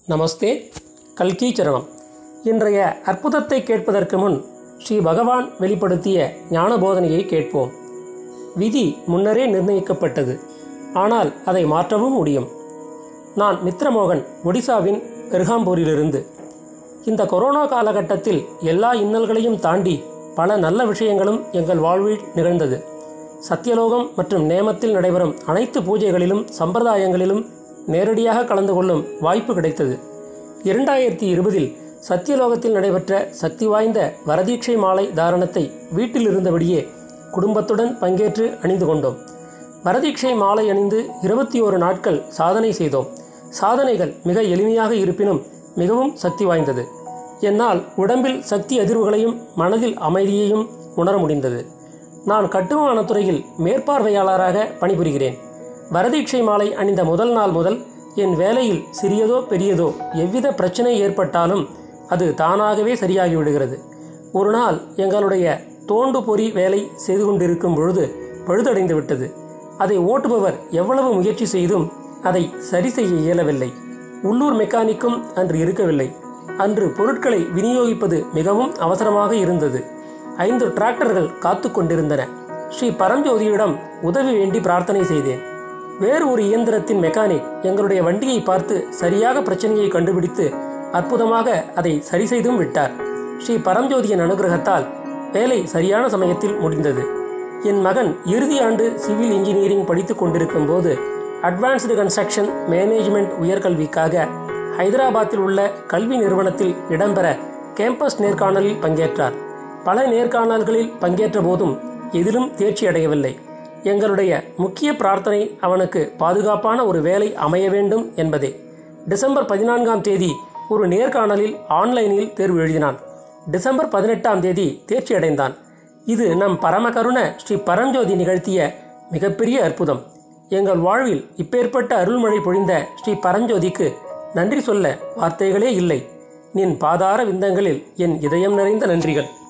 நமஸ்தே கல்கி சரணம் இன்றைய அற்புதத்தை கேட்பதற்கு முன் ஸ்ரீ பகவான் வெளிப்படுத்திய ஞான போதனையை கேட்போம் விதி முன்னரே நிர்ணயிக்கப்பட்டது ஆனால் அதை மாற்றவும் முடியும் நான் மித்ரமோகன் ஒடிசாவின் பெர்காம்பூரிலிருந்து இந்த கொரோனா காலகட்டத்தில் எல்லா இன்னல்களையும் தாண்டி பல நல்ல விஷயங்களும் எங்கள் வாழ்வில் நிகழ்ந்தது சத்தியலோகம் மற்றும் நேமத்தில் நடைபெறும் அனைத்து பூஜைகளிலும் சம்பிரதாயங்களிலும் நேரடியாக கலந்து கொள்ளும் வாய்ப்பு கிடைத்தது இரண்டாயிரத்தி இருபதில் சத்தியலோகத்தில் நடைபெற்ற சக்தி வாய்ந்த வரதீட்சை மாலை தாரணத்தை வீட்டில் இருந்தபடியே குடும்பத்துடன் பங்கேற்று அணிந்து கொண்டோம் வரதீட்சை மாலை அணிந்து இருபத்தி ஓரு நாட்கள் சாதனை செய்தோம் சாதனைகள் மிக எளிமையாக இருப்பினும் மிகவும் சக்தி வாய்ந்தது என்னால் உடம்பில் சக்தி அதிர்வுகளையும் மனதில் அமைதியையும் உணர முடிந்தது நான் கட்டுமானத் துறையில் மேற்பார்வையாளராக பணிபுரிகிறேன் வரதீட்சை மாலை அணிந்த முதல் நாள் முதல் என் வேலையில் சிறியதோ பெரியதோ எவ்வித பிரச்சனை ஏற்பட்டாலும் அது தானாகவே சரியாகி விடுகிறது ஒரு நாள் எங்களுடைய தோண்டு பொறி வேலை செய்து கொண்டிருக்கும் பொழுது பழுதடைந்து விட்டது அதை ஓட்டுபவர் எவ்வளவு முயற்சி செய்தும் அதை சரி செய்ய இயலவில்லை உள்ளூர் மெக்கானிக்கும் அன்று இருக்கவில்லை அன்று பொருட்களை விநியோகிப்பது மிகவும் அவசரமாக இருந்தது ஐந்து டிராக்டர்கள் காத்து கொண்டிருந்தன ஸ்ரீ பரஞ்சோதியிடம் உதவி வேண்டி பிரார்த்தனை செய்தேன் வேறு ஒரு இயந்திரத்தின் மெக்கானிக் எங்களுடைய வண்டியை பார்த்து சரியாக பிரச்சனையை கண்டுபிடித்து அற்புதமாக அதை சரி செய்தும் விட்டார் ஸ்ரீ பரஞ்சோதியின் அனுகிரகத்தால் வேலை சரியான சமயத்தில் முடிந்தது என் மகன் இறுதி ஆண்டு சிவில் இன்ஜினியரிங் படித்துக் கொண்டிருக்கும் போது அட்வான்ஸ்டு கன்ஸ்ட்ரக்ஷன் மேனேஜ்மெண்ட் உயர்கல்விக்காக ஹைதராபாத்தில் உள்ள கல்வி நிறுவனத்தில் இடம்பெற கேம்பஸ் நேர்காணலில் பங்கேற்றார் பல நேர்காணல்களில் பங்கேற்ற போதும் எதிலும் தேர்ச்சி அடையவில்லை எங்களுடைய முக்கிய பிரார்த்தனை அவனுக்கு பாதுகாப்பான ஒரு வேலை அமைய வேண்டும் என்பதே டிசம்பர் பதினான்காம் தேதி ஒரு நேர்காணலில் ஆன்லைனில் தேர்வு எழுதினான் டிசம்பர் பதினெட்டாம் தேதி தேர்ச்சி அடைந்தான் இது நம் பரமகருண ஸ்ரீ பரஞ்சோதி நிகழ்த்திய மிகப்பெரிய அற்புதம் எங்கள் வாழ்வில் இப்பேற்பட்ட அருள்மழை பொழிந்த ஸ்ரீ பரஞ்சோதிக்கு நன்றி சொல்ல வார்த்தைகளே இல்லை நின் பாதார விந்தங்களில் என் இதயம் நிறைந்த நன்றிகள்